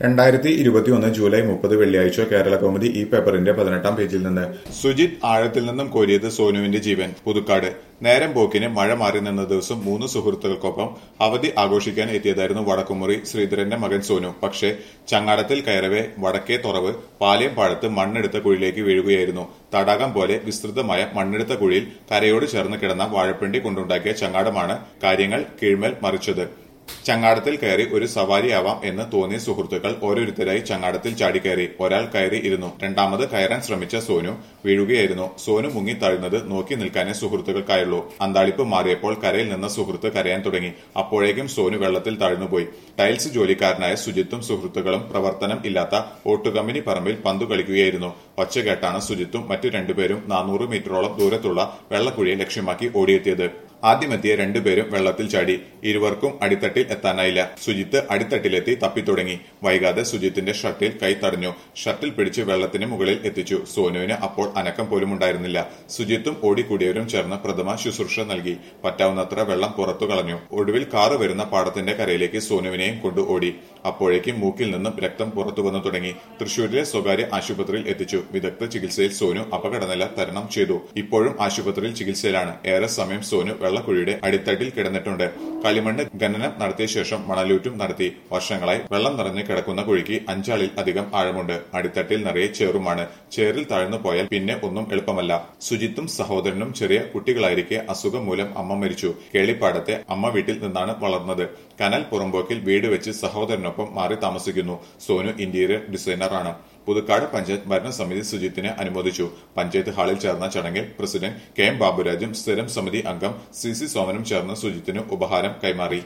രണ്ടായിരത്തി ഇരുപത്തിയൊന്ന് ജൂലൈ മുപ്പത് വെള്ളിയാഴ്ച കേരള കൗമുദി ഈ പേപ്പറിന്റെ പതിനെട്ടാം പേജിൽ നിന്ന് സുജിത് ആഴത്തിൽ നിന്നും കോരിയത് സോനുവിന്റെ ജീവൻ പുതുക്കാട് നേരം പോക്കിന് മഴ മാറി നിന്ന ദിവസം മൂന്ന് സുഹൃത്തുക്കൾക്കൊപ്പം അവധി ആഘോഷിക്കാൻ എത്തിയതായിരുന്നു വടക്കുമുറി ശ്രീധരന്റെ മകൻ സോനു പക്ഷേ ചങ്ങാടത്തിൽ കയറവെ വടക്കേ തുറവ് പാലയം പാടത്ത് മണ്ണെടുത്ത കുഴിയിലേക്ക് വീഴുകയായിരുന്നു തടാകം പോലെ വിസ്തൃതമായ മണ്ണെടുത്ത കുഴിയിൽ കരയോട് ചേർന്ന് കിടന്ന വാഴപ്പിണ്ടി കൊണ്ടുണ്ടാക്കിയ ചങ്ങാടമാണ് കാര്യങ്ങൾ കീഴ്മേൽ മറിച്ചത് ചങ്ങാടത്തിൽ കയറി ഒരു സവാരിയാവാം എന്ന് തോന്നിയ സുഹൃത്തുക്കൾ ഓരോരുത്തരായി ചങ്ങാടത്തിൽ ചാടിക്കയറി ഒരാൾ കയറി ഇരുന്നു രണ്ടാമത് കയറാൻ ശ്രമിച്ച സോനു വീഴുകയായിരുന്നു സോനു മുങ്ങി താഴുന്നത് നോക്കി നിൽക്കാനേ സുഹൃത്തുക്കൾക്കായുള്ളൂ അന്താളിപ്പ് മാറിയപ്പോൾ കരയിൽ നിന്ന സുഹൃത്ത് കരയാൻ തുടങ്ങി അപ്പോഴേക്കും സോനു വെള്ളത്തിൽ താഴ്ന്നുപോയി ടൈൽസ് ജോലിക്കാരനായ സുജിത്തും സുഹൃത്തുക്കളും പ്രവർത്തനം ഇല്ലാത്ത ഓട്ടുകമ്പനി പറമ്പിൽ പന്തു കളിക്കുകയായിരുന്നു ഒച്ച കേട്ടാണ് സുജിത്തും മറ്റു രണ്ടുപേരും നാനൂറ് മീറ്ററോളം ദൂരത്തുള്ള വെള്ളക്കുഴിയെ ലക്ഷ്യമാക്കി ഓടിയെത്തിയത് ആദ്യമെത്തിയ രണ്ടുപേരും വെള്ളത്തിൽ ചാടി ഇരുവർക്കും അടിത്തട്ടിൽ എത്താനായില്ല സുജിത്ത് അടിത്തട്ടിലെത്തി തപ്പിത്തുടങ്ങി വൈകാതെ സുജിത്തിന്റെ ഷർട്ടിൽ കൈ തടഞ്ഞു ഷർട്ടിൽ പിടിച്ച് വെള്ളത്തിന് മുകളിൽ എത്തിച്ചു സോനുവിന് അപ്പോൾ അനക്കം പോലും ഉണ്ടായിരുന്നില്ല സുജിത്തും ഓടിക്കൂടിയവരും ചേർന്ന് പ്രഥമ ശുശ്രൂഷ നൽകി പറ്റാവുന്നത്ര വെള്ളം പുറത്തു കളഞ്ഞു ഒടുവിൽ കാറ് വരുന്ന പാടത്തിന്റെ കരയിലേക്ക് സോനുവിനെയും കൊണ്ടു ഓടി അപ്പോഴേക്കും മൂക്കിൽ നിന്നും രക്തം പുറത്തു വന്നു തുടങ്ങി തൃശൂരിലെ സ്വകാര്യ ആശുപത്രിയിൽ എത്തിച്ചു വിദഗ്ധ ചികിത്സയിൽ സോനു അപകടനില തരണം ചെയ്തു ഇപ്പോഴും ആശുപത്രിയിൽ ചികിത്സയിലാണ് ഏറെ സമയം സോനു വെള്ളക്കുഴിയുടെ അടിത്തട്ടിൽ കിടന്നിട്ടുണ്ട് കളിമണ്ണ് ഖനനം നടത്തിയ ശേഷം മണലൂറ്റും നടത്തി വർഷങ്ങളായി വെള്ളം നിറഞ്ഞു കിടക്കുന്ന കുഴിക്ക് അഞ്ചാളിൽ അധികം ആഴമുണ്ട് അടിത്തട്ടിൽ നിറയെ ചേറുമാണ് ചേറിൽ താഴ്ന്നു പോയാൽ പിന്നെ ഒന്നും എളുപ്പമല്ല സുജിത്തും സഹോദരനും ചെറിയ കുട്ടികളായിരിക്കെ അസുഖം മൂലം അമ്മ മരിച്ചു കേളിപ്പാടത്തെ അമ്മ വീട്ടിൽ നിന്നാണ് വളർന്നത് കനൽ പുറമ്പോക്കിൽ വീട് വെച്ച് സഹോദരനൊപ്പം മാറി താമസിക്കുന്നു സോനു ഇന്റീരിയർ ഡിസൈനറാണ് പുതുക്കാട് പഞ്ചായത്ത് ഭരണസമിതി സുജിത്തിനെ അനുമോദിച്ചു പഞ്ചായത്ത് ഹാളിൽ ചേർന്ന ചടങ്ങിൽ പ്രസിഡന്റ് കെ എം ബാബുരാജും സ്ഥിരം സമിതി അംഗം സി സി സോമനും ചേർന്ന് സുജിത്തിന് ഉപഹാരം കൈമാറി